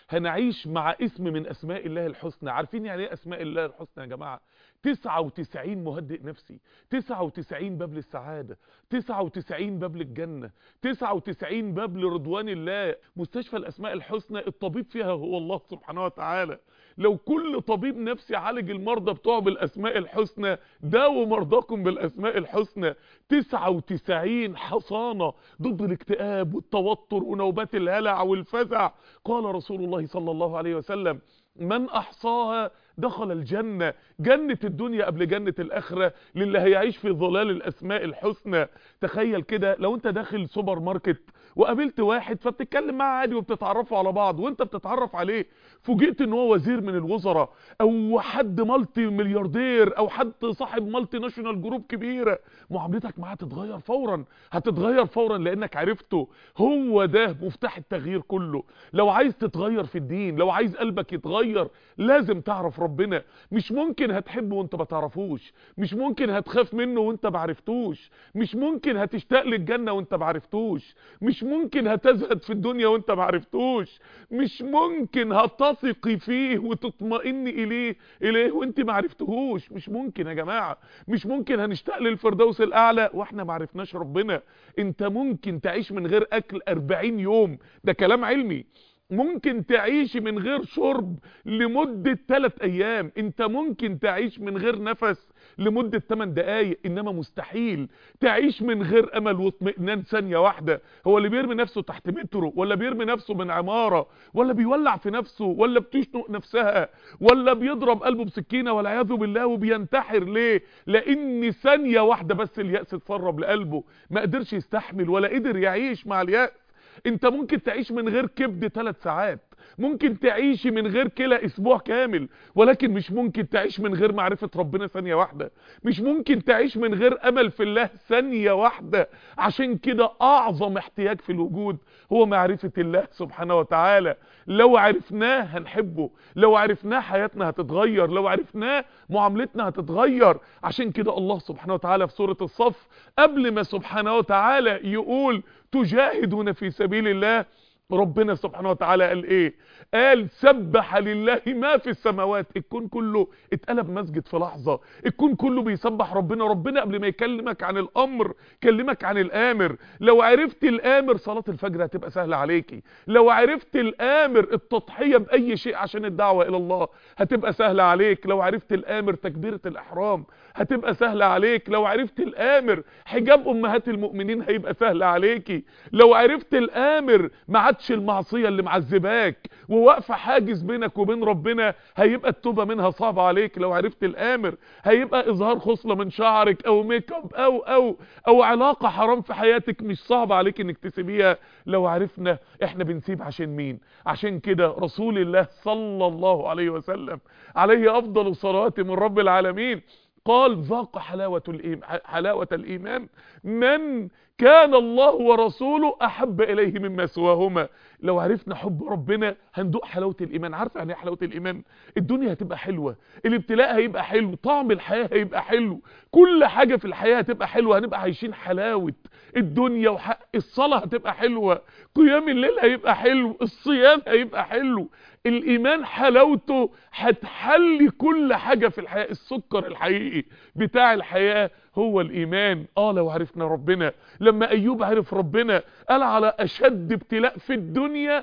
هنعيش مع اسم من اسماء الله الحسنى عارفين يعني ايه اسماء الله الحسنى يا جماعه 99 مهدئ نفسي 99 باب للسعادة 99 باب للجنة 99 باب لرضوان الله مستشفى الأسماء الحسنى الطبيب فيها هو الله سبحانه وتعالى لو كل طبيب نفسي عالج المرضى بتوعه بالأسماء الحسنى داووا مرضاكم بالأسماء الحسنى 99 حصانة ضد الاكتئاب والتوتر ونوبات الهلع والفزع قال رسول الله صلى الله عليه وسلم من أحصاها دخل الجنة جنة الدنيا قبل جنة الآخرة للي هيعيش في ظلال الأسماء الحسنى تخيل كده لو انت داخل سوبر ماركت وقابلت واحد فبتتكلم معاه عادي وبتتعرفوا على بعض وانت بتتعرف عليه فوجئت ان هو وزير من الوزراء او حد مالتي ملياردير او حد صاحب مالتي ناشونال جروب كبيرة معاملتك معاه هتتغير فورا هتتغير فورا لانك عرفته هو ده مفتاح التغيير كله لو عايز تتغير في الدين لو عايز قلبك يتغير لازم تعرف ربنا مش ممكن هتحبه وانت ما تعرفوش مش ممكن هتخاف منه وانت ما عرفتوش مش ممكن هتشتاق للجنة وانت ما عرفتوش مش ممكن هتزهد في الدنيا وانت ما عرفتوش مش ممكن هتثقي فيه وتطمئني اليه اليه وانت ما عرفتهوش مش ممكن يا جماعة مش ممكن هنشتاق للفردوس الاعلى واحنا ما عرفناش ربنا انت ممكن تعيش من غير اكل 40 يوم ده كلام علمي ممكن تعيش من غير شرب لمدة 3 ايام انت ممكن تعيش من غير نفس لمدة 8 دقايق انما مستحيل تعيش من غير امل واطمئنان ثانية واحدة هو اللي بيرمي نفسه تحت مترو ولا بيرمي نفسه من عمارة ولا بيولع في نفسه ولا بتشنق نفسها ولا بيضرب قلبه بسكينة والعياذ بالله وبينتحر ليه لان ثانية واحدة بس اليأس اتسرب لقلبه ما قدرش يستحمل ولا قدر يعيش مع اليأس انت ممكن تعيش من غير كبد ثلاث ساعات ممكن تعيش من غير كلى اسبوع كامل ولكن مش ممكن تعيش من غير معرفة ربنا ثانية واحدة مش ممكن تعيش من غير امل في الله ثانية واحدة عشان كده اعظم احتياج في الوجود هو معرفة الله سبحانه وتعالى لو عرفناه هنحبه لو عرفناه حياتنا هتتغير لو عرفناه معاملتنا هتتغير عشان كده الله سبحانه وتعالى في سورة الصف قبل ما سبحانه وتعالى يقول تجاهدون في سبيل الله ربنا سبحانه وتعالى قال ايه قال سبح لله ما في السماوات الكون كله اتقلب مسجد في لحظة الكون كله بيسبح ربنا ربنا قبل ما يكلمك عن الامر كلمك عن الامر لو عرفت الامر صلاة الفجر هتبقى سهلة عليكي لو عرفت الامر التضحية باي شيء عشان الدعوة الى الله هتبقى سهلة عليك لو عرفت الامر تكبيرة الاحرام هتبقى سهلة عليك لو عرفت الامر حجاب امهات المؤمنين هيبقى سهل عليكي لو عرفت الامر ما عادش المعصية اللي معذباك وواقفة حاجز بينك وبين ربنا هيبقى التوبة منها صعبة عليك لو عرفت الامر هيبقى اظهار خصلة من شعرك او ميك اب او او او علاقة حرام في حياتك مش صعب عليك انك تسيبيها لو عرفنا احنا بنسيب عشان مين عشان كده رسول الله صلى الله عليه وسلم عليه افضل الصلوات من رب العالمين قال ذاق حلاوة الإيمان, حلاوة الإيمان من كان الله ورسوله أحب إليه مما سواهما لو عرفنا حب ربنا هندوق حلاوة الإيمان عارف يعني حلاوة الإيمان الدنيا هتبقى حلوة الابتلاء هيبقى حلو طعم الحياة هيبقى حلو كل حاجة في الحياة هتبقى حلوة هنبقى عايشين حلاوة الدنيا وحق الصلاة هتبقى حلوة قيام الليل هيبقى حلو الصيام هيبقى حلو الايمان حلاوته هتحلي كل حاجة في الحياة السكر الحقيقي بتاع الحياة هو الايمان اه لو عرفنا ربنا لما ايوب عرف ربنا قال على اشد ابتلاء في الدنيا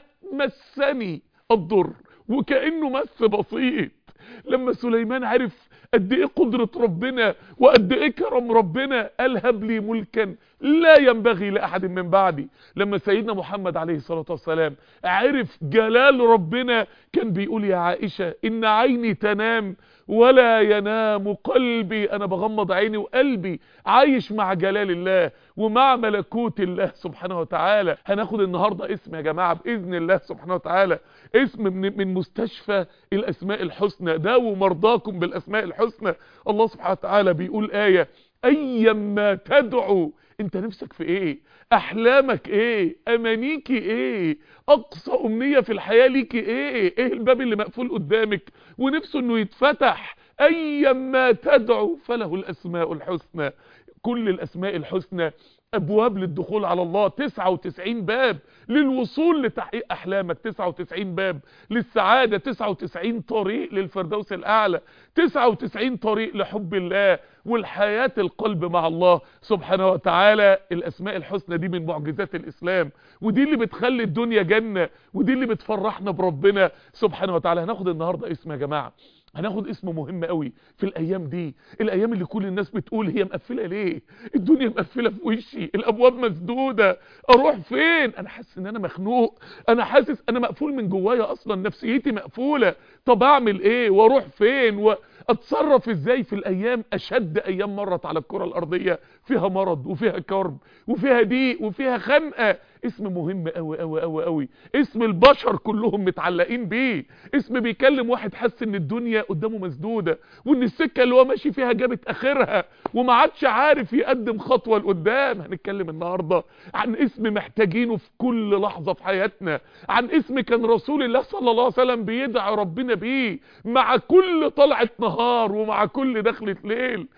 مسني الضر وكأنه مس بسيط لما سليمان عرف قد ايه قدرة ربنا وقد ايه كرم ربنا قال هب لي ملكا لا ينبغي لأحد من بعدي لما سيدنا محمد عليه الصلاة والسلام عرف جلال ربنا كان بيقول يا عائشة إن عيني تنام ولا ينام قلبي أنا بغمض عيني وقلبي عايش مع جلال الله ومع ملكوت الله سبحانه وتعالى هناخد النهاردة اسم يا جماعة بإذن الله سبحانه وتعالى اسم من, من مستشفى الأسماء الحسنى داووا مرضاكم بالأسماء الحسنى الله سبحانه وتعالى بيقول آية أيما تدعو انت نفسك في ايه احلامك ايه امانيكي ايه اقصى امنية في الحياة ليكي ايه ايه الباب اللي مقفول قدامك ونفسه انه يتفتح ايما تدعو فله الاسماء الحسنى كل الاسماء الحسنى ابواب للدخول على الله 99 باب للوصول لتحقيق احلامك 99 باب للسعادة 99 طريق للفردوس الاعلى 99 طريق لحب الله والحياة القلب مع الله سبحانه وتعالى الاسماء الحسنى دي من معجزات الاسلام ودي اللي بتخلي الدنيا جنة ودي اللي بتفرحنا بربنا سبحانه وتعالى هناخد النهاردة اسم يا جماعة هناخد اسم مهم قوي في الايام دي الايام اللي كل الناس بتقول هي مقفله ليه الدنيا مقفله في وشي الابواب مسدوده اروح فين انا حاسس ان انا مخنوق انا حاسس انا مقفول من جوايا اصلا نفسيتي مقفوله طب اعمل ايه واروح فين واتصرف ازاي في الايام اشد ايام مرت على الكره الارضيه فيها مرض وفيها كرب وفيها ضيق وفيها خنقه اسم مهم قوي قوي قوي قوي اسم البشر كلهم متعلقين بيه اسم بيكلم واحد حس ان الدنيا قدامه مسدوده وان السكه اللي هو ماشي فيها جابت اخرها وما عادش عارف يقدم خطوه لقدام هنتكلم النهارده عن اسم محتاجينه في كل لحظه في حياتنا عن اسم كان رسول الله صلى الله عليه وسلم بيدعي ربنا بيه مع كل طلعه نهار ومع كل دخله ليل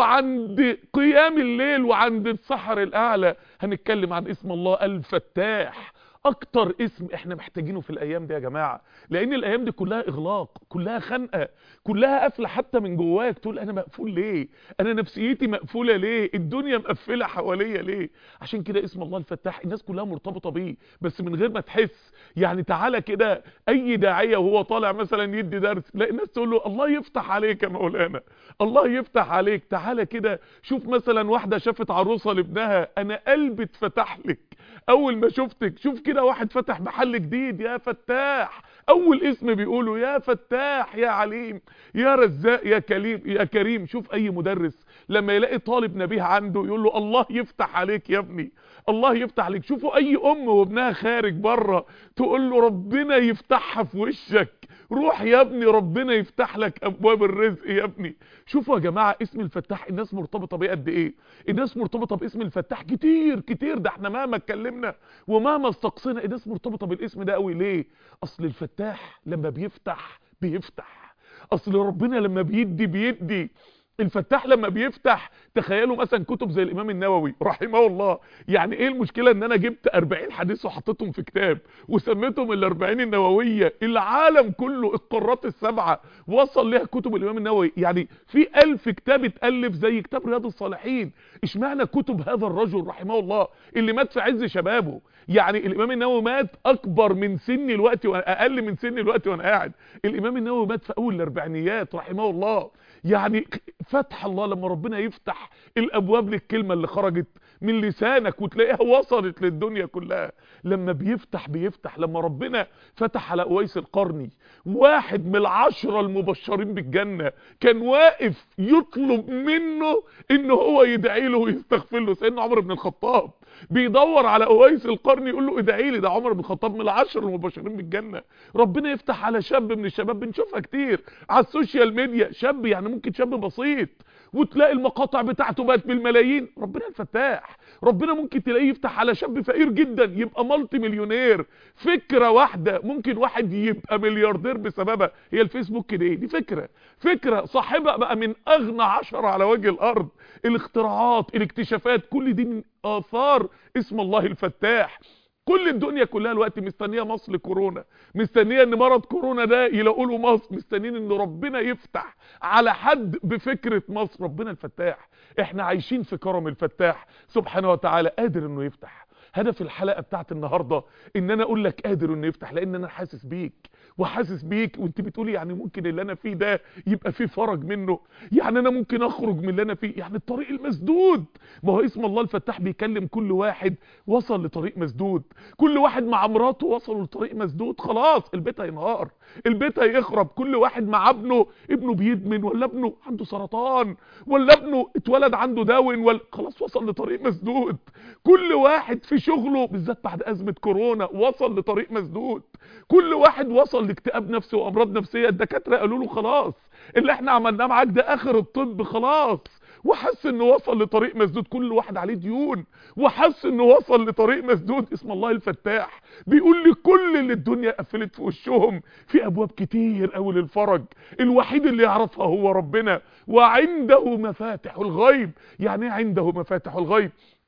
وعند قيام الليل وعند السحر الاعلى هنتكلم عن اسم الله الفتاح اكتر اسم احنا محتاجينه في الايام دي يا جماعة لان الايام دي كلها اغلاق كلها خنقة كلها قافله حتى من جواك تقول انا مقفول ليه انا نفسيتي مقفولة ليه الدنيا مقفلة حواليا ليه عشان كده اسم الله الفتاح الناس كلها مرتبطة بيه بس من غير ما تحس يعني تعالى كده اي داعية وهو طالع مثلا يدي درس لا الناس تقول له الله يفتح عليك يا مولانا الله يفتح عليك تعالى كده شوف مثلا واحدة شافت عروسة لابنها انا قلبي اتفتح لك اول ما شفتك شوف كده واحد فتح محل جديد يا فتاح اول اسم بيقوله يا فتاح يا عليم يا رزاق يا كريم يا كريم شوف اي مدرس لما يلاقي طالب نبيه عنده يقول له الله يفتح عليك يا ابني الله يفتح عليك شوفوا اي ام وابنها خارج بره تقول له ربنا يفتحها في وشك روح يا ابني ربنا يفتح لك ابواب الرزق يا ابني شوفوا يا جماعه اسم الفتاح الناس مرتبطه بيه قد ايه الناس مرتبطه باسم الفتاح كتير كتير ده احنا مهما اتكلمنا ومهما استقصينا الناس مرتبطه بالاسم ده قوي ليه اصل الفتاح لما بيفتح بيفتح اصل ربنا لما بيدي بيدي الفتاح لما بيفتح تخيلوا مثلا كتب زي الامام النووي رحمه الله يعني ايه المشكله ان انا جبت 40 حديث وحطيتهم في كتاب وسميتهم ال40 النوويه العالم كله القارات السبعه وصل ليها كتب الامام النووي يعني في ألف كتاب اتالف زي كتاب رياض الصالحين اشمعنى كتب هذا الرجل رحمه الله اللي مات في عز شبابه يعني الامام النووي مات اكبر من سني الوقت واقل من سني الوقت وانا قاعد الامام النووي مات في اول الاربعينيات رحمه الله يعني فتح الله لما ربنا يفتح الابواب للكلمة اللي خرجت من لسانك وتلاقيها وصلت للدنيا كلها لما بيفتح بيفتح لما ربنا فتح على اويس القرني واحد من العشرة المبشرين بالجنة كان واقف يطلب منه ان هو يدعي له ويستغفر له سيدنا عمر بن الخطاب بيدور على اويس القرني يقول له ادعي لي ده عمر بن الخطاب من العشر المبشرين بالجنة ربنا يفتح على شاب من الشباب بنشوفها كتير على السوشيال ميديا شاب يعني ممكن شاب بسيط وتلاقي المقاطع بتاعته بقت بالملايين ربنا الفتاح ربنا ممكن تلاقيه يفتح على شاب فقير جدا يبقى مالتي مليونير فكرة واحدة ممكن واحد يبقى ملياردير بسببها هي الفيسبوك كده ايه دي فكرة فكرة صاحبها بقى من اغنى عشرة على وجه الارض الاختراعات الاكتشافات كل دي من اثار اسم الله الفتاح كل الدنيا كلها الوقت مستنيه مصر كورونا مستنيه ان مرض كورونا ده يلاقوا له مصر مستنيين ان ربنا يفتح على حد بفكره مصر ربنا الفتاح احنا عايشين في كرم الفتاح سبحانه وتعالى قادر انه يفتح هدف الحلقه بتاعت النهارده ان انا اقول لك قادر انه يفتح لان انا حاسس بيك وحاسس بيك وانت بتقولي يعني ممكن اللي انا فيه ده يبقى فيه فرج منه يعني انا ممكن اخرج من اللي انا فيه يعني الطريق المسدود ما هو اسم الله الفتاح بيكلم كل واحد وصل لطريق مسدود كل واحد مع مراته وصلوا لطريق مسدود خلاص البيت هينهار البيت هيخرب كل واحد مع ابنه ابنه بيدمن ولا ابنه عنده سرطان ولا ابنه اتولد عنده داون ولا خلاص وصل لطريق مسدود كل واحد في شغله بالذات بعد ازمه كورونا وصل لطريق مسدود كل واحد وصل لاكتئاب نفسي وامراض نفسيه الدكاتره قالوا له خلاص اللي احنا عملناه معاك ده اخر الطب خلاص وحس انه وصل لطريق مسدود كل واحد عليه ديون وحس انه وصل لطريق مسدود اسم الله الفتاح بيقول لكل اللي الدنيا قفلت في وشهم في ابواب كتير قوي للفرج الوحيد اللي يعرفها هو ربنا وعنده مفاتح الغيب يعني ايه عنده مفاتح الغيب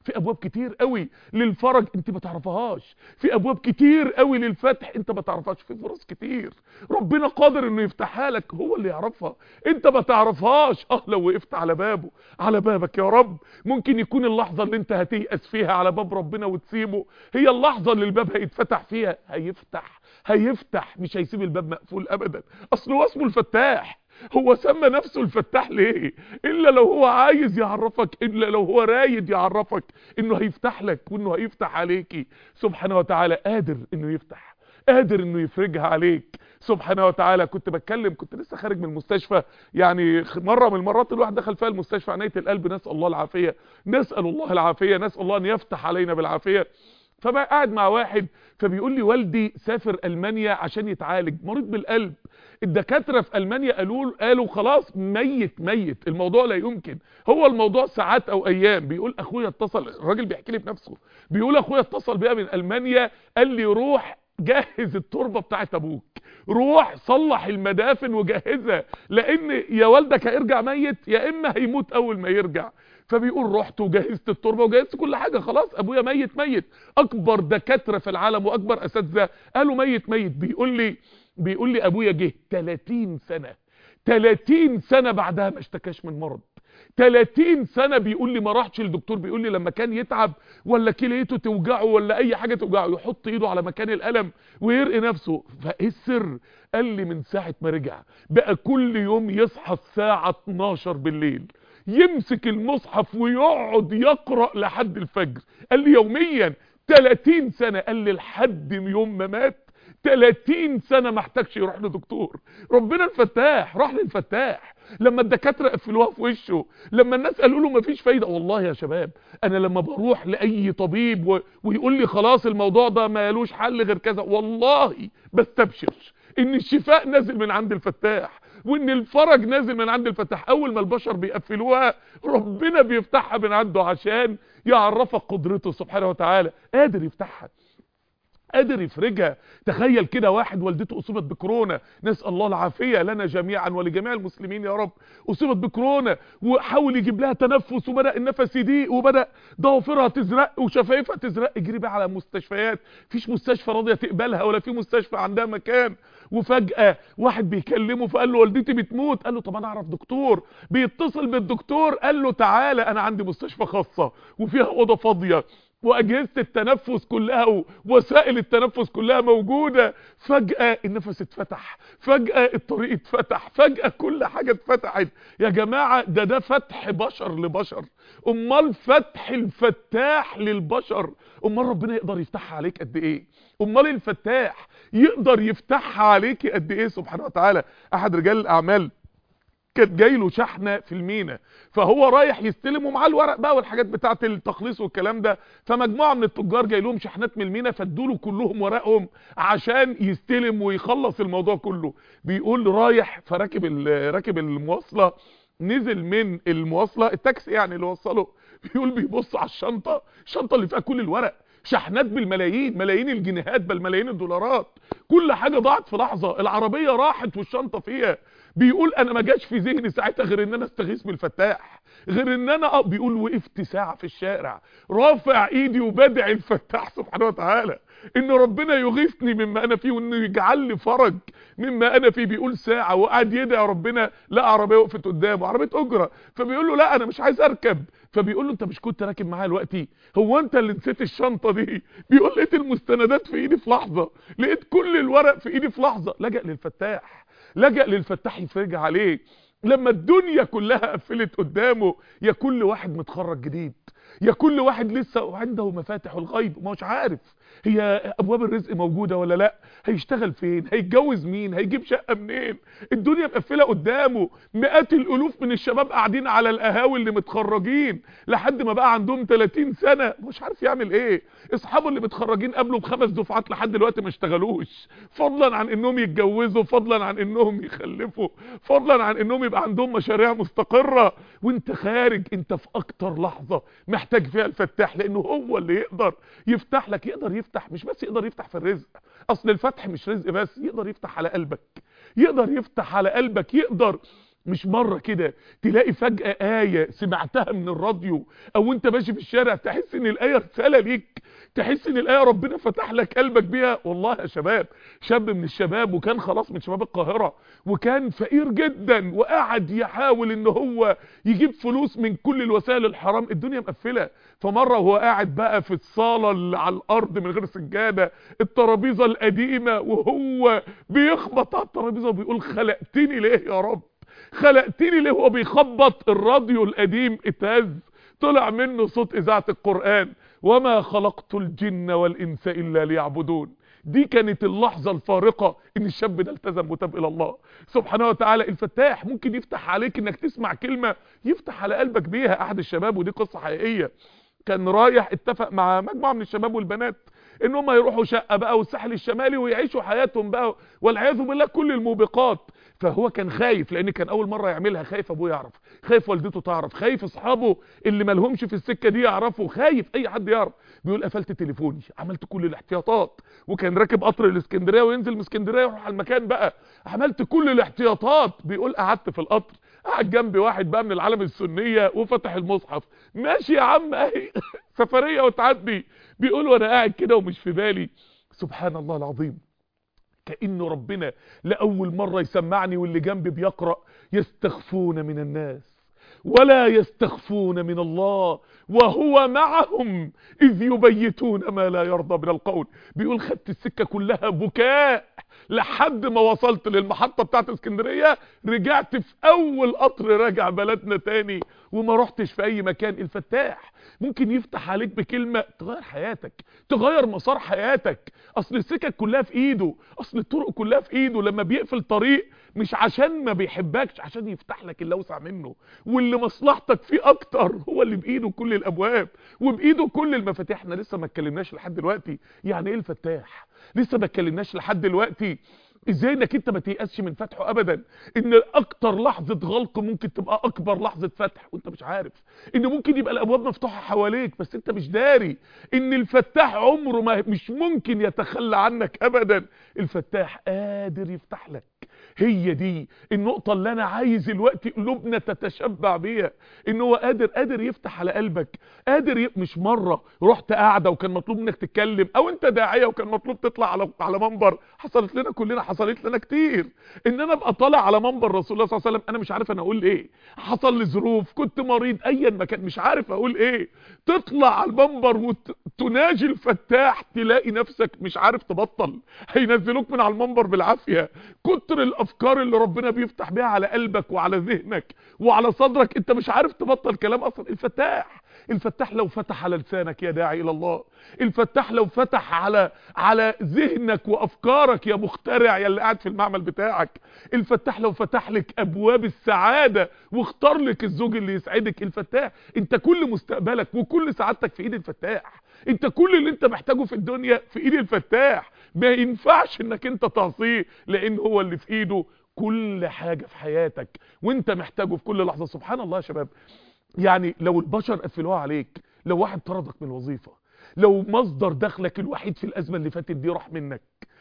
في ابواب كتير قوي للفرج انت ما تعرفهاش في ابواب كتير قوي للفتح انت ما تعرفهاش في فرص كتير ربنا قادر انه يفتحها لك هو اللي يعرفها انت ما تعرفهاش اه لو وقفت على بابه على بابك يا رب ممكن يكون اللحظه اللي انت هتيأس فيها على باب ربنا وتسيبه هي اللحظه اللي الباب هيتفتح فيها هيفتح هيفتح مش هيسيب الباب مقفول ابدا اصل هو اسمه الفتاح هو سمى نفسه الفتاح ليه الا لو هو عايز يعرفك الا لو هو رايد يعرفك انه هيفتح لك وانه هيفتح عليكي سبحانه وتعالى قادر انه يفتح قادر انه يفرجها عليك سبحانه وتعالى كنت بتكلم كنت لسه خارج من المستشفى يعني مره من المرات الواحد دخل فيها المستشفى عنايه القلب نسال الله العافيه نسال الله العافيه نسال الله ان يفتح علينا بالعافيه فبقى قاعد مع واحد فبيقول لي والدي سافر المانيا عشان يتعالج مريض بالقلب الدكاتره في المانيا قالوا قالوا خلاص ميت ميت الموضوع لا يمكن هو الموضوع ساعات او ايام بيقول اخويا اتصل الراجل بيحكي لي بنفسه بيقول اخويا اتصل بيا من المانيا قال لي روح جهز التربه بتاعت ابوك روح صلح المدافن وجهزها لان يا والدك هيرجع ميت يا اما هيموت اول ما يرجع فبيقول رحت وجهزت التربه وجهزت كل حاجه خلاص ابويا ميت ميت اكبر دكاتره في العالم واكبر اساتذه قالوا ميت ميت بيقول لي بيقول لي ابويا جه 30 سنه 30 سنه بعدها ما اشتكاش من مرض 30 سنة بيقول لي ما راحش للدكتور بيقول لي لما كان يتعب ولا كليته توجعه ولا اي حاجة توجعه يحط ايده على مكان الألم ويرقي نفسه فايه السر قال لي من ساعة ما رجع بقى كل يوم يصحى الساعة 12 بالليل يمسك المصحف ويقعد يقرأ لحد الفجر قال لي يوميا 30 سنة قال لي لحد يوم ما مات 30 سنة ما احتاجش يروح لدكتور ربنا الفتاح راح للفتاح لما الدكاتره قفلوها في وشه لما الناس قالوا له مفيش فايده والله يا شباب انا لما بروح لاي طبيب و... ويقول لي خلاص الموضوع ده ما لوش حل غير كذا والله بستبشر ان الشفاء نازل من عند الفتاح وان الفرج نازل من عند الفتاح اول ما البشر بيقفلوها ربنا بيفتحها من عنده عشان يعرفك قدرته سبحانه وتعالى قادر يفتحها قادر يفرجها تخيل كده واحد والدته اصيبت بكورونا نسال الله العافيه لنا جميعا ولجميع المسلمين يا رب اصيبت بكورونا وحاول يجيب لها تنفس وبدا النفس يضيق وبدا ضوافرها تزرق وشفايفها تزرق اجري بقى على مستشفيات فيش مستشفى راضيه تقبلها ولا في مستشفى عندها مكان وفجاه واحد بيكلمه فقال له والدتي بتموت قال له طب انا اعرف دكتور بيتصل بالدكتور قال له تعالى انا عندي مستشفى خاصه وفيها اوضه فاضيه واجهزه التنفس كلها ووسائل التنفس كلها موجوده فجاه النفس اتفتح فجاه الطريق اتفتح فجاه كل حاجه اتفتحت يا جماعه ده ده فتح بشر لبشر امال فتح الفتاح للبشر امال ربنا يقدر يفتحها عليك قد ايه امال الفتاح يقدر يفتحها عليك قد ايه سبحانه وتعالى احد رجال الاعمال كانت جاي له شحنه في المينا فهو رايح يستلم ومعاه الورق بقى والحاجات بتاعه التخليص والكلام ده فمجموعه من التجار جاي لهم شحنات من المينا فادوا له كلهم ورقهم عشان يستلم ويخلص الموضوع كله بيقول رايح فراكب راكب المواصله نزل من المواصله التاكسي يعني اللي وصله بيقول بيبص على الشنطه الشنطه اللي فيها كل الورق شحنات بالملايين ملايين الجنيهات بل ملايين الدولارات كل حاجه ضاعت في لحظه العربيه راحت والشنطه فيها بيقول انا ما جاش في ذهني ساعتها غير ان انا استغيث بالفتاح غير ان انا اه بيقول وقفت ساعه في الشارع رافع ايدي وبدعي الفتاح سبحانه وتعالى ان ربنا يغيثني مما انا فيه وانه يجعل لي فرج مما انا فيه بيقول ساعه وقعد يدعي ربنا لا عربيه وقفت قدامه عربيه اجره فبيقول له لا انا مش عايز اركب فبيقول له انت مش كنت راكب معايا دلوقتي هو انت اللي نسيت الشنطه دي بيقول لقيت المستندات في ايدي في لحظه لقيت كل الورق في ايدي في لحظه لجأ للفتاح لجأ للفتاح يفرجها عليه لما الدنيا كلها قفلت قدامه يا كل واحد متخرج جديد يا كل واحد لسه عنده مفاتح الغيب ما هوش عارف هي ابواب الرزق موجوده ولا لا هيشتغل فين هيتجوز مين هيجيب شقه منين الدنيا مقفله قدامه مئات الالوف من الشباب قاعدين على القهاوي اللي متخرجين لحد ما بقى عندهم 30 سنه مش عارف يعمل ايه اصحابه اللي متخرجين قبله بخمس دفعات لحد دلوقتي ما اشتغلوش فضلا عن انهم يتجوزوا فضلا عن انهم يخلفوا فضلا عن انهم يبقى عندهم مشاريع مستقره وانت خارج انت في اكتر لحظه محتاج فيها الفتاح لانه هو اللي يقدر يفتح لك يقدر يفتح مش بس يقدر يفتح في الرزق اصل الفتح مش رزق بس يقدر يفتح على قلبك يقدر يفتح على قلبك يقدر مش مرة كده تلاقي فجأة آية سمعتها من الراديو او انت ماشي في الشارع تحس ان الآية رسالة ليك تحس ان الآية ربنا فتح لك قلبك بيها والله يا شباب شاب من الشباب وكان خلاص من شباب القاهرة وكان فقير جدا وقعد يحاول ان هو يجيب فلوس من كل الوسائل الحرام الدنيا مقفلة فمرة وهو قاعد بقى في الصالة اللي على الارض من غير سجادة الترابيزة القديمة وهو بيخبط على الترابيزة وبيقول خلقتني ليه يا رب خلقتني ليه هو بيخبط الراديو القديم اتهز طلع منه صوت اذاعه القرآن وما خلقت الجن والانس الا ليعبدون دي كانت اللحظة الفارقة ان الشاب ده التزم وتاب الى الله سبحانه وتعالى الفتاح ممكن يفتح عليك انك تسمع كلمة يفتح على قلبك بيها احد الشباب ودي قصة حقيقية كان رايح اتفق مع مجموعة من الشباب والبنات ان هم يروحوا شقة بقى والساحل الشمالي ويعيشوا حياتهم بقى والعياذ بالله كل الموبقات فهو كان خايف لان كان اول مرة يعملها خايف ابوه يعرف خايف والدته تعرف خايف اصحابه اللي مالهمش في السكة دي يعرفوا خايف اي حد يعرف بيقول قفلت تليفوني عملت كل الاحتياطات وكان راكب قطر الاسكندريه وينزل من اسكندريه يروح على المكان بقى عملت كل الاحتياطات بيقول قعدت في القطر قعد جنبي واحد بقى من العالم السنيه وفتح المصحف ماشي يا عم اهي سفريه وتعدي بيقول وانا قاعد كده ومش في بالي سبحان الله العظيم كأنه ربنا لأول مرة يسمعني واللي جنبي بيقرأ يستخفون من الناس ولا يستخفون من الله وهو معهم إذ يبيتون ما لا يرضى من القول بيقول خدت السكة كلها بكاء لحد ما وصلت للمحطة بتاعت اسكندرية رجعت في أول قطر راجع بلدنا تاني وما رحتش في أي مكان الفتاح ممكن يفتح عليك بكلمة تغير حياتك تغير مسار حياتك أصل السكك كلها في إيده أصل الطرق كلها في إيده لما بيقفل طريق مش عشان ما بيحبكش عشان يفتح لك اللي اوسع منه واللي مصلحتك فيه اكتر هو اللي بايده كل الابواب وبايده كل المفاتيح احنا لسه ما اتكلمناش لحد دلوقتي يعني ايه الفتاح لسه ما اتكلمناش لحد دلوقتي ازاي انك انت ما تيأسش من فتحه ابدا ان اكتر لحظة غلق ممكن تبقى اكبر لحظة فتح وانت مش عارف ان ممكن يبقى الابواب مفتوحة حواليك بس انت مش داري ان الفتاح عمره ما مش ممكن يتخلى عنك ابدا الفتاح قادر يفتح لك هي دي النقطة اللي انا عايز الوقت قلوبنا تتشبع بيها ان هو قادر قادر يفتح على قلبك قادر ي... مش مرة رحت قاعدة وكان مطلوب منك تتكلم او انت داعية وكان مطلوب تطلع على على منبر حصلت لنا كلنا حصلت لنا كتير ان انا ابقى طالع على منبر رسول الله صلى الله عليه وسلم انا مش عارف انا اقول ايه حصل لي ظروف كنت مريض ايا ما كان مش عارف اقول ايه تطلع على المنبر وتناجي الفتاح تلاقي نفسك مش عارف تبطل هينزلوك من على المنبر بالعافية كتر الافكار اللي ربنا بيفتح بيها على قلبك وعلى ذهنك وعلى صدرك انت مش عارف تبطل كلام اصلا الفتاح الفتاح لو فتح على لسانك يا داعي الى الله الفتاح لو فتح على على ذهنك وافكارك يا مخترع يا اللي قاعد في المعمل بتاعك الفتاح لو فتح لك ابواب السعاده واختار لك الزوج اللي يسعدك الفتاح انت كل مستقبلك وكل سعادتك في ايد الفتاح انت كل اللي انت محتاجه في الدنيا في ايد الفتاح ما ينفعش انك انت تعصيه لان هو اللي في ايده كل حاجة في حياتك وانت محتاجه في كل لحظة سبحان الله يا شباب يعني لو البشر قفلوها عليك لو واحد طردك من الوظيفة لو مصدر دخلك الوحيد في الازمة اللي فاتت دي راح منك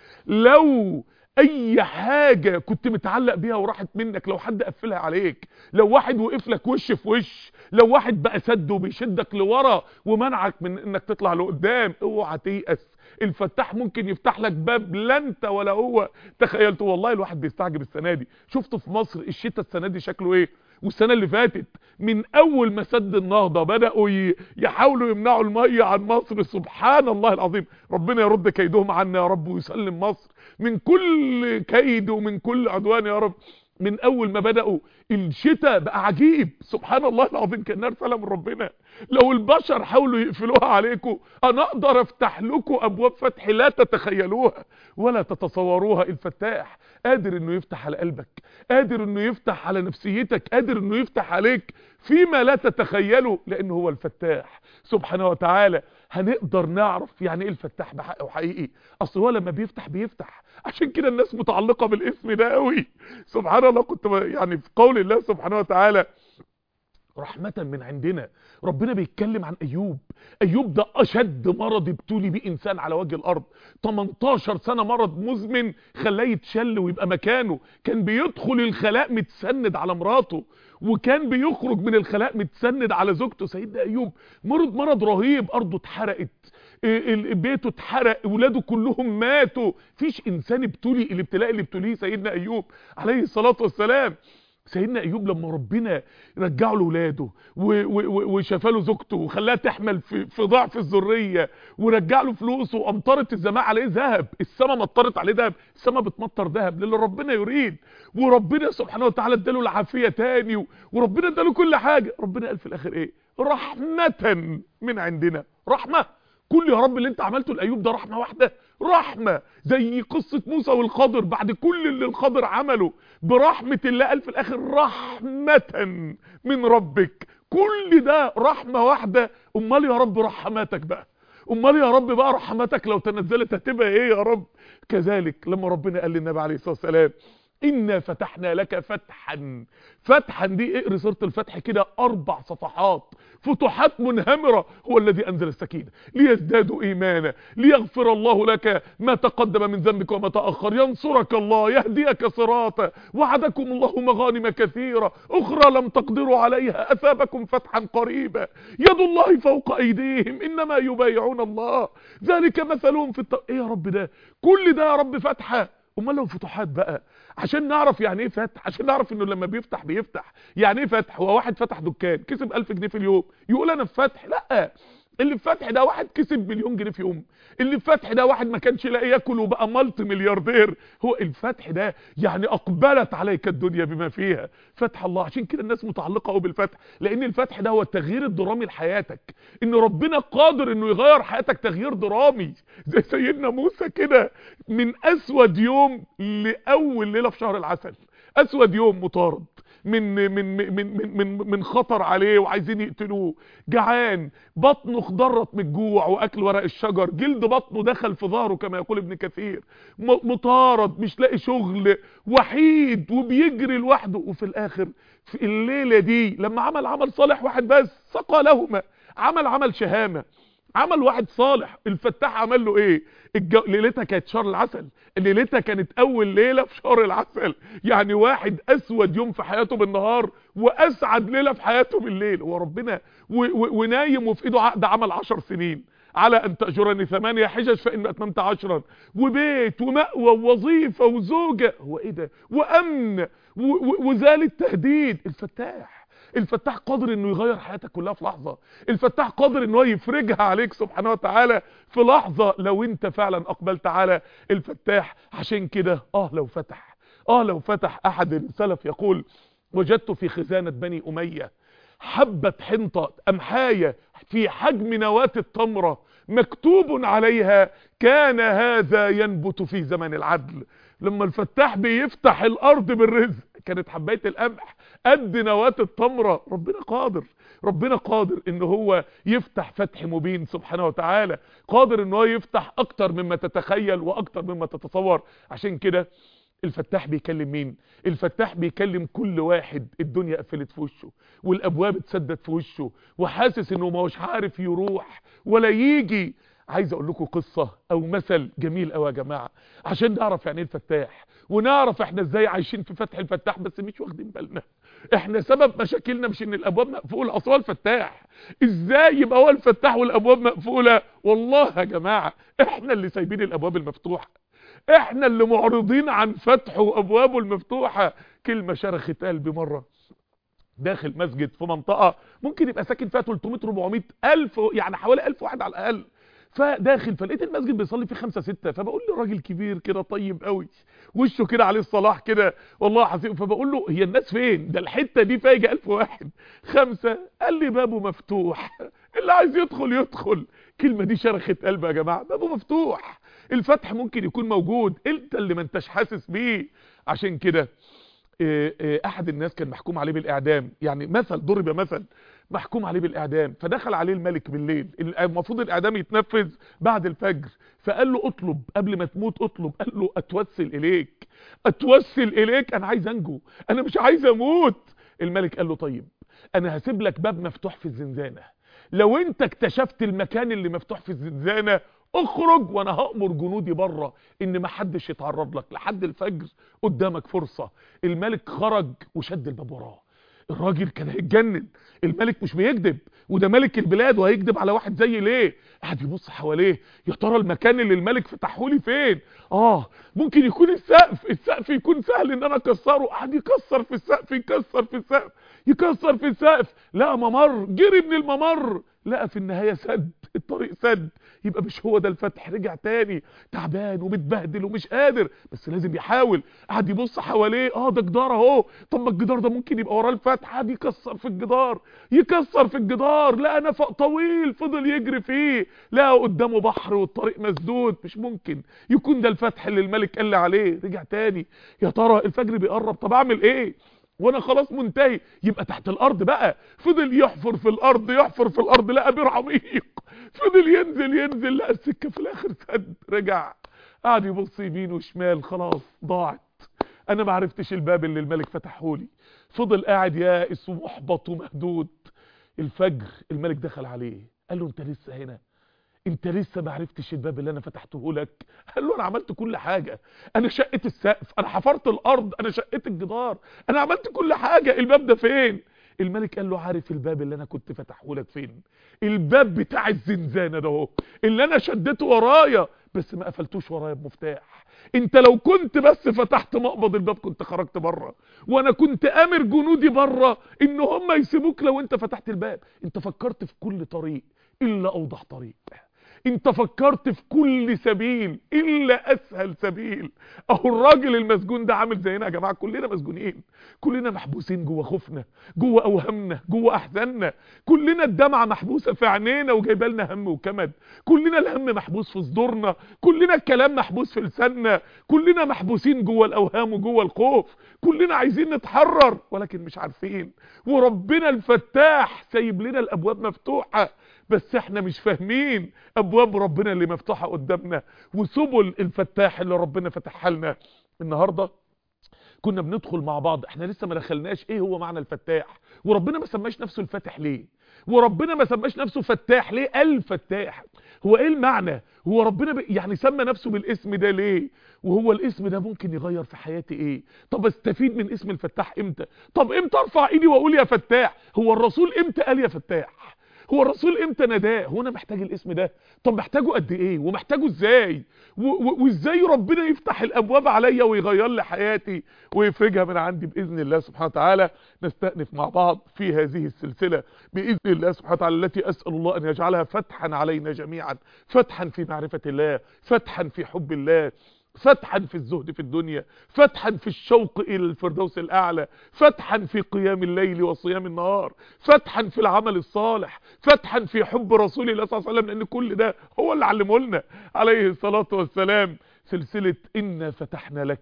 لو اي حاجة كنت متعلق بيها وراحت منك لو حد قفلها عليك لو واحد وقف لك وش في وش لو واحد بقى سد وبيشدك لورا ومنعك من انك تطلع لقدام اوعى تيأس الفتاح ممكن يفتح لك باب لا انت ولا هو تخيلت والله الواحد بيستعجب السنه دي شفت في مصر الشتاء السنه دي شكله ايه والسنه اللي فاتت من اول ما سد النهضه بداوا يحاولوا يمنعوا الميه عن مصر سبحان الله العظيم ربنا يرد كيدهم عنا يا رب ويسلم مصر من كل كيد ومن كل عدوان يا رب من اول ما بدأوا الشتاء بقى عجيب سبحان الله العظيم كانها رساله من ربنا لو البشر حاولوا يقفلوها عليكم انا اقدر افتح لكم ابواب فتح لا تتخيلوها ولا تتصوروها الفتاح قادر انه يفتح على قلبك قادر انه يفتح على نفسيتك قادر انه يفتح عليك فيما لا تتخيله لانه هو الفتاح سبحانه وتعالى هنقدر نعرف يعني ايه الفتاح بحق وحقيقي اصل هو لما بيفتح بيفتح عشان كده الناس متعلقة بالاسم ده قوي سبحان الله كنت يعني في قول الله سبحانه وتعالى رحمة من عندنا ربنا بيتكلم عن ايوب ايوب ده اشد مرض ابتلي بيه انسان على وجه الارض 18 سنة مرض مزمن خلاه يتشل ويبقى مكانه كان بيدخل الخلاء متسند على مراته وكان بيخرج من الخلاء متسند على زوجته سيدنا ايوب مرض مرض رهيب ارضه اتحرقت بيته اتحرق اولاده كلهم ماتوا فيش انسان ابتلي الابتلاء اللي ابتليه سيدنا ايوب عليه الصلاة والسلام سيدنا ايوب لما ربنا رجعه لاولاده وشفى له زوجته وخلاها تحمل في, في ضعف الذريه ورجع له فلوسه وامطرت السماء عليه ذهب السماء مطرت عليه ذهب السماء بتمطر ذهب للي ربنا يريد وربنا سبحانه وتعالى اداله العافيه تاني وربنا اداله كل حاجه ربنا قال في الاخر ايه رحمه من عندنا رحمه كل يا رب اللي انت عملته لايوب ده رحمه واحده رحمه زي قصه موسى والخضر بعد كل اللي الخضر عمله برحمه الله قال في الاخر رحمه من ربك كل ده رحمه واحده امال يا رب رحماتك بقى امال يا رب بقى رحماتك لو تنزلت هتبقى ايه يا رب كذلك لما ربنا قال للنبي عليه الصلاه والسلام إنا فتحنا لك فتحا فتحا دي اقري سوره الفتح كده اربع صفحات فتوحات منهمرة هو الذي انزل السكينة ليزدادوا ايمانا ليغفر الله لك ما تقدم من ذنبك وما تأخر ينصرك الله يهديك صراطا وعدكم الله مغانم كثيرة اخرى لم تقدروا عليها اثابكم فتحا قريبا يد الله فوق ايديهم انما يبايعون الله ذلك مثلهم في الط... ايه يا رب ده كل ده يا رب فتحة امال لو فتوحات بقى عشان نعرف يعني ايه فتح عشان نعرف انه لما بيفتح بيفتح يعني ايه فتح هو واحد فتح دكان كسب 1000 جنيه في اليوم يقول انا في فتح لا اللي في فتح ده واحد كسب مليون جنيه في يوم اللي في فتح ده واحد ما كانش لاقي ياكل وبقى مالتي ملياردير هو الفتح ده يعني اقبلت عليك الدنيا بما فيها فتح الله عشان كده الناس متعلقه قوي بالفتح لان الفتح ده هو التغيير الدرامي لحياتك ان ربنا قادر انه يغير حياتك تغيير درامي زي سيدنا موسى كده من اسود يوم لاول ليله في شهر العسل اسود يوم مطارد من من من من من, من خطر عليه وعايزين يقتلوه جعان بطنه خضرت من الجوع واكل ورق الشجر جلد بطنه دخل في ظهره كما يقول ابن كثير مطارد مش لاقي شغل وحيد وبيجري لوحده وفي الاخر في الليله دي لما عمل عمل صالح واحد بس سقى لهما عمل عمل شهامه عمل واحد صالح الفتاح عمل له ايه الجو... ليلتها كانت شهر العسل ليلتها كانت اول ليله في شهر العسل يعني واحد اسود يوم في حياته بالنهار واسعد ليله في حياته بالليل هو ربنا و... و... ونايم وفي ايده عقد عمل عشر سنين على ان تأجرني ثمانية حجج فإن أتممت عشرا وبيت ومأوى ووظيفة وزوجة هو ايه ده وأمن و... و... وزال التهديد الفتاح الفتاح قادر انه يغير حياتك كلها في لحظة الفتاح قادر انه يفرجها عليك سبحانه وتعالى في لحظة لو انت فعلا اقبلت على الفتاح عشان كده اه لو فتح اه لو فتح احد السلف يقول وجدت في خزانة بني امية حبة حنطة امحاية في حجم نواة التمرة مكتوب عليها كان هذا ينبت في زمن العدل لما الفتاح بيفتح الارض بالرزق كانت حبايه القمح قد نواه التمره ربنا قادر ربنا قادر ان هو يفتح فتح مبين سبحانه وتعالى قادر ان هو يفتح اكتر مما تتخيل واكتر مما تتصور عشان كده الفتاح بيكلم مين الفتاح بيكلم كل واحد الدنيا قفلت في وشه والابواب اتسدت في وشه وحاسس انه ما هوش عارف يروح ولا يجي عايز اقول لكم قصة او مثل جميل قوي يا جماعة عشان نعرف يعني ايه الفتاح ونعرف احنا ازاي عايشين في فتح الفتاح بس مش واخدين بالنا احنا سبب مشاكلنا مش ان الابواب مقفولة اصلا الفتاح ازاي يبقى هو الفتاح والابواب مقفولة والله يا جماعة احنا اللي سايبين الابواب المفتوحة احنا اللي معرضين عن فتحه وابوابه المفتوحة كلمة شرخت قلبي مرة داخل مسجد في منطقة ممكن يبقى ساكن فيها 300 400 الف يعني حوالي 1000 واحد على الاقل فداخل فلقيت المسجد بيصلي فيه خمسة ستة فبقول له راجل كبير كده طيب قوي وشه كده عليه الصلاح كده والله حسيب فبقول له هي الناس فين ده الحتة دي فايجة ألف واحد خمسة قال لي بابه مفتوح اللي عايز يدخل يدخل كلمة دي شرخت قلبي يا جماعة بابه مفتوح الفتح ممكن يكون موجود انت اللي ما انتش حاسس بيه عشان كده احد الناس كان محكوم عليه بالاعدام يعني مثل ضرب مثل محكوم عليه بالاعدام فدخل عليه الملك بالليل المفروض الاعدام يتنفذ بعد الفجر فقال له اطلب قبل ما تموت اطلب قال له اتوسل اليك اتوسل اليك انا عايز انجو انا مش عايز اموت الملك قال له طيب انا هسيب لك باب مفتوح في الزنزانة لو انت اكتشفت المكان اللي مفتوح في الزنزانة اخرج وانا هأمر جنودي بره ان ما حدش يتعرض لك لحد الفجر قدامك فرصة الملك خرج وشد الباب وراه الراجل كان هيتجنن الملك مش بيكذب وده ملك البلاد وهيكذب على واحد زي ليه قاعد يبص حواليه يا ترى المكان اللي الملك فتحه لي فين اه ممكن يكون السقف السقف يكون سهل ان انا اكسره قاعد يكسر في السقف يكسر في السقف يكسر في السقف لقى ممر جري من الممر لقى في النهايه سد الطريق سد يبقى مش هو ده الفتح رجع تاني تعبان ومتبهدل ومش قادر بس لازم يحاول قعد يبص حواليه اه ده جدار اهو طب ما الجدار ده ممكن يبقى وراه الفتح قعد يكسر في الجدار يكسر في الجدار لقى نفق طويل فضل يجري فيه لقى قدامه بحر والطريق مسدود مش ممكن يكون ده الفتح اللي الملك قال لي عليه رجع تاني يا ترى الفجر بيقرب طب اعمل ايه وانا خلاص منتهي يبقى تحت الارض بقى فضل يحفر في الارض يحفر في الارض لقى بير عميق فضل ينزل ينزل لقى السكه في الاخر سد رجع قعد يبص يمين وشمال خلاص ضاعت انا ما عرفتش الباب اللي الملك فتحه لي فضل قاعد يائس ومحبط ومهدود الفجر الملك دخل عليه قال له انت لسه هنا انت لسه ما عرفتش الباب اللي انا فتحته لك قال له انا عملت كل حاجة انا شقت السقف انا حفرت الارض انا شقت الجدار انا عملت كل حاجة الباب ده فين الملك قال له عارف الباب اللي انا كنت فتحه لك فين الباب بتاع الزنزانة ده اهو اللي انا شدته ورايا بس ما قفلتوش ورايا بمفتاح انت لو كنت بس فتحت مقبض الباب كنت خرجت بره وانا كنت امر جنودي بره ان هم يسيبوك لو انت فتحت الباب انت فكرت في كل طريق الا اوضح طريق انت فكرت في كل سبيل الا اسهل سبيل اهو الراجل المسجون ده عامل زينا يا جماعه كلنا مسجونين كلنا محبوسين جوه خوفنا جوه اوهامنا جوه احزاننا كلنا الدمعه محبوسه في عينينا وجايبه لنا هم وكمد كلنا الهم محبوس في صدورنا كلنا الكلام محبوس في لساننا كلنا محبوسين جوه الاوهام وجوه الخوف كلنا عايزين نتحرر ولكن مش عارفين وربنا الفتاح سايب لنا الابواب مفتوحه بس احنا مش فاهمين ابواب ربنا اللي مفتوحه قدامنا وسبل الفتاح اللي ربنا فتحها لنا النهارده كنا بندخل مع بعض احنا لسه ما دخلناش ايه هو معنى الفتاح وربنا ما سماش نفسه الفاتح ليه وربنا ما سماش نفسه فتاح ليه الفتاح هو ايه المعنى هو ربنا ب... يعني سمى نفسه بالاسم ده ليه وهو الاسم ده ممكن يغير في حياتي ايه طب استفيد من اسم الفتاح امتى طب امتى ارفع ايدي واقول يا فتاح هو الرسول امتى قال يا فتاح هو الرسول امتى نداه هو انا محتاج الاسم ده طب محتاجه قد ايه ومحتاجه ازاي وازاي ربنا يفتح الابواب عليا ويغير لي حياتي ويفرجها من عندي باذن الله سبحانه وتعالى نستأنف مع بعض في هذه السلسلة باذن الله سبحانه وتعالى التي اسال الله ان يجعلها فتحا علينا جميعا فتحا في معرفة الله فتحا في حب الله فتحا في الزهد في الدنيا فتحا في الشوق الى الفردوس الاعلى فتحا في قيام الليل وصيام النهار فتحا في العمل الصالح فتحا في حب رسول الله صلى الله عليه وسلم لان كل ده هو اللي علمه لنا عليه الصلاة والسلام سلسلة إنا فتحنا لك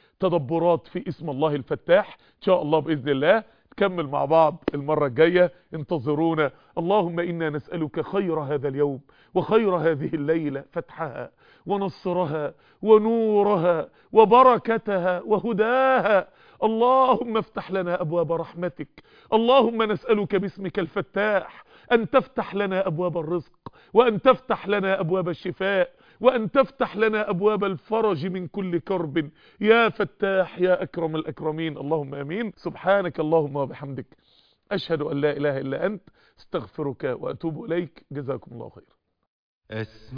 تدبرات في اسم الله الفتاح ان شاء الله باذن الله نكمل مع بعض المرة الجاية انتظرونا اللهم إنا نسألك خير هذا اليوم وخير هذه الليلة فتحها ونصرها ونورها وبركتها وهداها اللهم افتح لنا أبواب رحمتك اللهم نسألك باسمك الفتاح أن تفتح لنا أبواب الرزق وأن تفتح لنا أبواب الشفاء وأن تفتح لنا أبواب الفرج من كل كرب يا فتاح يا أكرم الأكرمين اللهم أمين سبحانك اللهم وبحمدك أشهد أن لا إله إلا أنت استغفرك وأتوب إليك جزاكم الله خير